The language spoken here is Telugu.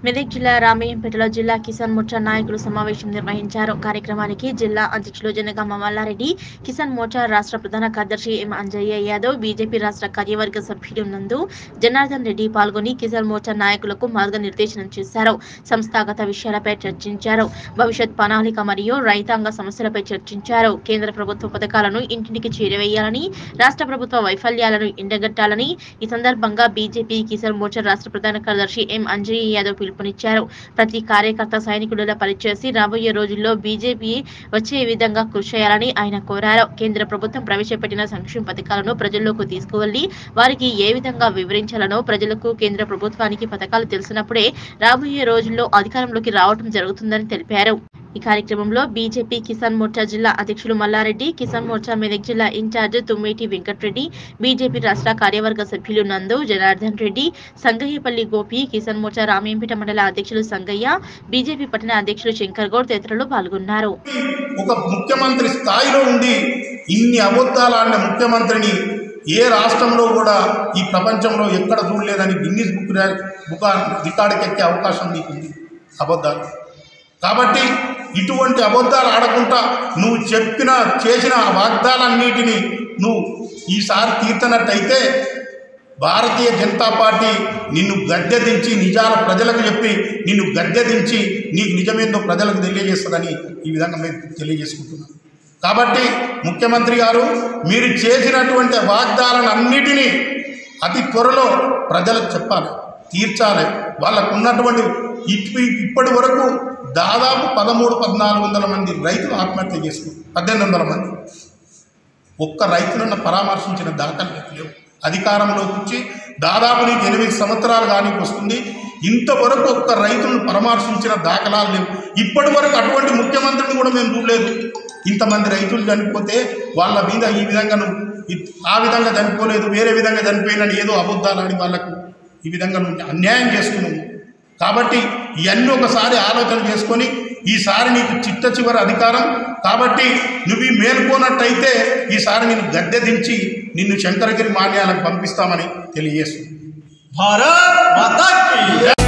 మెదక్ జిల్లా రామయ్యంపేటలో జిల్లా కిసాన్ మోర్చా నాయకులు సమావేశం నిర్వహించారు కార్యక్రమానికి జిల్లా అధ్యక్షులు జనగామ మల్లారెడ్డి కిసాన్ మోర్చా రాష్ట్ర ప్రధాన కార్యదర్శి ఎం అంజయ్య యాదవ్ బీజేపీ రాష్ట్ర కార్యవర్గ సభ్యులు నందు జనార్దన్ రెడ్డి పాల్గొని కిసాన్ మోర్చా నాయకులకు మార్గనిర్దేశనం చేశారు సంస్థాగత విషయాలపై చర్చించారు భవిష్యత్ ప్రణాళిక మరియు రైతాంగ సమస్యలపై చర్చించారు కేంద్ర ప్రభుత్వ పథకాలను ఇంటింటికి చేరవేయాలని రాష్ట్ర ప్రభుత్వ వైఫల్యాలను ఎండగట్టాలని ఈ సందర్భంగా బీజేపీ కిసాన్ మోర్చా రాష్ట్ర ప్రధాన కార్యదర్శి ఎం అంజయ్య యాదవ్ పిలుపునిచ్చారు ప్రతి కార్యకర్త సైనికుడిలా పనిచేసి రాబోయే రోజుల్లో బీజేపీ వచ్చే విధంగా కృషి చేయాలని ఆయన కోరారు కేంద్ర ప్రభుత్వం ప్రవేశపెట్టిన సంక్షేమ పథకాలను ప్రజల్లోకి తీసుకువెళ్లి వారికి ఏ విధంగా వివరించాలనో ప్రజలకు కేంద్ర ప్రభుత్వానికి పథకాలు తెలిసినప్పుడే రాబోయే రోజుల్లో అధికారంలోకి రావడం జరుగుతుందని తెలిపారు ఈ కార్యక్రమంలో బీజేపీ కిసాన్ మోర్చా జిల్లా అధ్యక్షులు మల్లారెడ్డి కిసాన్ మోర్చా మెదక్ జిల్లా ఇన్ఛార్జ్ తుమ్మేటి వెంకటరెడ్డి బీజేపీ రాష్ట్ర కార్యవర్గ సభ్యులు నందు జనార్దన్ రెడ్డి సంగయ్యపల్లి గోపి కిసాన్ మోర్చా రామేంపేట మండల అధ్యక్షులు సంగయ్య బీజేపీ పట్టణ అధ్యక్షులు శంకర్ గౌడ్ తదితరులు పాల్గొన్నారు ఒక ముఖ్యమంత్రి స్థాయిలో ఉండి ఇన్ని అబద్ధాలు ఆడిన ముఖ్యమంత్రిని ఏ రాష్ట్రంలో కూడా ఈ ప్రపంచంలో ఎక్కడ చూడలేదని గిన్నీస్ బుక్ రా- బుక్ రికార్డుకి ఎక్కే అవకాశం నీకు ఉంది అబద్ధాలు కాబట్టి ఇటువంటి అబద్ధాలు ఆడకుండా నువ్వు చెప్పిన చేసిన ఆ వాగ్దాలన్నిటినీ నువ్వు ఈసారి తీర్తనట్టయితే భారతీయ జనతా పార్టీ నిన్ను గద్దె దించి నిజాల ప్రజలకు చెప్పి నిన్ను గద్దె దించి నీకు నిజమేందో ప్రజలకు తెలియజేస్తుందని ఈ విధంగా మేము తెలియజేసుకుంటున్నాం కాబట్టి ముఖ్యమంత్రి గారు మీరు చేసినటువంటి వాగ్దానాలను అన్నిటినీ అతి త్వరలో ప్రజలకు చెప్పాలి తీర్చాలి వాళ్ళకు ఉన్నటువంటి ఇప్పటి ఇప్పటి వరకు దాదాపు పదమూడు పద్నాలుగు వందల మంది రైతులు ఆత్మహత్య చేసుకున్నారు పద్దెనిమిది వందల మంది ఒక్క రైతులను పరామర్శించిన దాఖలు లేవు అధికారంలోకి వచ్చి దాదాపు నీకు ఎనిమిది సంవత్సరాలు కానీ వస్తుంది ఇంతవరకు ఒక్క రైతులను పరామర్శించిన దాఖలాలు లేవు ఇప్పటి వరకు అటువంటి ముఖ్యమంత్రిని కూడా మేము చూడలేదు ఇంతమంది రైతులు చనిపోతే వాళ్ళ మీద ఈ విధంగా నువ్వు ఇ- ఆ విధంగా చనిపోలేదు వేరే విధంగా చనిపోయినని ఏదో అబద్ధాలని వాళ్ళకు ఈ విధంగా నువ్వు అన్యాయం చేస్తున్నావు కాబట్టి ఇవన్నీ ఒకసారి ఆలోచన చేసుకొని ఈసారి నీకు చిట్ట చివరి అధికారం కాబట్టి నువ్వు ఈ మేల్కోనట్టయితే ఈసారి నిన్ను గద్దె దించి నిన్ను శంకరగిరి మాన్యాలకు పంపిస్తామని తెలియజేస్తుంది भारत माता की